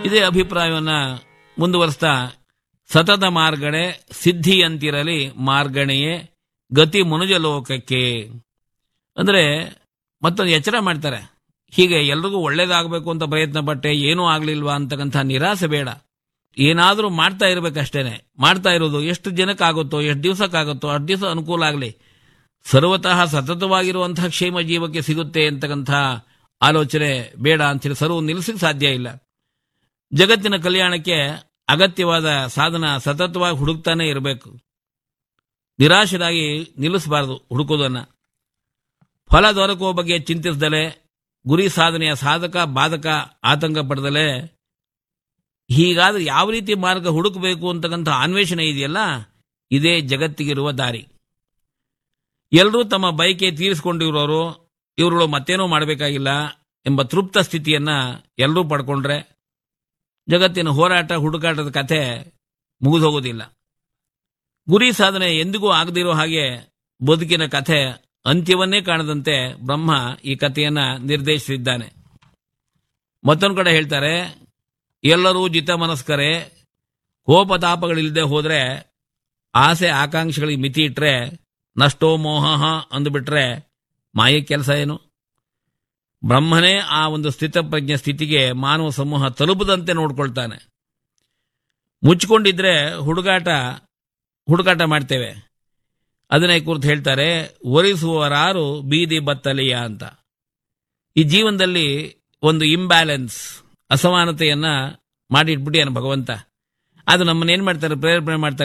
ಇದೇ ಅಭಿಪ್ರಾಯವನ್ನ ಮುಂದುವರಿಸ್ತಾ ಸತತ ಮಾರ್ಗಣೆ ಸಿದ್ಧಿಯಂತಿರಲಿ ಮಾರ್ಗಣೆಯೇ ಗತಿ ಮನುಜ ಲೋಕಕ್ಕೆ ಅಂದ್ರೆ ಮತ್ತೊಂದು ಎಚ್ಚರ ಮಾಡ್ತಾರೆ ಹೀಗೆ ಎಲ್ರಿಗೂ ಒಳ್ಳೇದಾಗಬೇಕು ಅಂತ ಪ್ರಯತ್ನ ಪಟ್ಟೆ ಏನೂ ಆಗ್ಲಿಲ್ವಾ ಅಂತಕ್ಕಂಥ ನಿರಾಸೆ ಬೇಡ ಏನಾದರೂ ಮಾಡ್ತಾ ಇರ್ಬೇಕಷ್ಟೇನೆ ಮಾಡ್ತಾ ಇರೋದು ಎಷ್ಟು ಜನಕ್ಕಾಗುತ್ತೋ ಎಷ್ಟು ದಿವಸಕ್ಕಾಗುತ್ತೋ ಅಷ್ಟು ದಿವಸ ಅನುಕೂಲ ಆಗಲಿ ಸರ್ವತಃ ಸತತವಾಗಿರುವಂತಹ ಕ್ಷೇಮ ಜೀವಕ್ಕೆ ಸಿಗುತ್ತೆ ಅಂತಕ್ಕಂಥ ಆಲೋಚನೆ ಬೇಡ ಅಂತೇಳಿ ಸರ್ವ ನಿಲ್ಲಿಸಕ್ಕೆ ಸಾಧ್ಯ ಇಲ್ಲ ಜಗತ್ತಿನ ಕಲ್ಯಾಣಕ್ಕೆ ಅಗತ್ಯವಾದ ಸಾಧನ ಸತತವಾಗಿ ಹುಡುಕ್ತಾನೆ ಇರಬೇಕು ನಿರಾಶರಾಗಿ ನಿಲ್ಲಿಸಬಾರದು ಹುಡುಕೋದನ್ನ ಫಲ ದೊರಕುವ ಬಗ್ಗೆ ಚಿಂತಿಸದಲೆ ಗುರಿ ಸಾಧನೆಯ ಸಾಧಕ ಬಾಧಕ ಆತಂಕ ಪಡೆದಲೆ ಹೀಗಾದ್ರೆ ಯಾವ ರೀತಿ ಮಾರ್ಗ ಹುಡುಕಬೇಕು ಅಂತಕ್ಕಂಥ ಅನ್ವೇಷಣೆ ಇದೆಯಲ್ಲ ಇದೇ ಜಗತ್ತಿಗಿರುವ ದಾರಿ ಎಲ್ಲರೂ ತಮ್ಮ ಬೈಕೆ ತೀರಿಸಿಕೊಂಡಿರೋರು ಇವರುಗಳು ಮತ್ತೇನೋ ಮಾಡಬೇಕಾಗಿಲ್ಲ ಎಂಬ ತೃಪ್ತ ಸ್ಥಿತಿಯನ್ನ ಎಲ್ಲರೂ ಪಡ್ಕೊಂಡ್ರೆ ಜಗತ್ತಿನ ಹೋರಾಟ ಹುಡುಕಾಟದ ಕಥೆ ಮುಗಿದು ಹೋಗೋದಿಲ್ಲ ಗುರಿ ಸಾಧನೆ ಎಂದಿಗೂ ಆಗದಿರೋ ಹಾಗೆ ಬದುಕಿನ ಕಥೆ ಅಂತ್ಯವನ್ನೇ ಕಾಣದಂತೆ ಬ್ರಹ್ಮ ಈ ಕಥೆಯನ್ನ ನಿರ್ದೇಶಿಸಿದ್ದಾನೆ ಮತ್ತೊಂದು ಕಡೆ ಹೇಳ್ತಾರೆ ಎಲ್ಲರೂ ಜಿತ ಮನಸ್ಕರೇ ಕೋಪತಾಪಗಳಿಲ್ಲದೆ ಹೋದ್ರೆ ಆಸೆ ಆಕಾಂಕ್ಷೆಗಳಿಗೆ ಮಿತಿ ಇಟ್ರೆ ನಷ್ಟೋ ಮೋಹ ಅಂದುಬಿಟ್ರೆ ಮಾಯ ಕೆಲಸ ಏನು ಬ್ರಹ್ಮನೇ ಆ ಒಂದು ಸ್ಥಿತಪ್ರಜ್ಞ ಸ್ಥಿತಿಗೆ ಮಾನವ ಸಮೂಹ ತಲುಪದಂತೆ ನೋಡ್ಕೊಳ್ತಾನೆ ಮುಚ್ಚಿಕೊಂಡಿದ್ರೆ ಹುಡುಗಾಟ ಹುಡುಕಾಟ ಮಾಡ್ತೇವೆ ಅದನ್ನೇ ಕುರಿತು ಹೇಳ್ತಾರೆ ಒರಿಸುವರಾರು ಬೀದಿ ಬತ್ತಲೆಯ ಅಂತ ಈ ಜೀವನದಲ್ಲಿ ಒಂದು ಇಂಬ್ಯಾಲೆನ್ಸ್ ಅಸಮಾನತೆಯನ್ನ ಮಾಡಿಟ್ಬಿಟ್ಟಿಯಾನ ಭಗವಂತ ಅದು ನಮ್ಮನ್ನೇನ್ ಮಾಡ್ತಾರೆ ಪ್ರೇರೇಪಣೆ ಮಾಡ್ತಾರೆ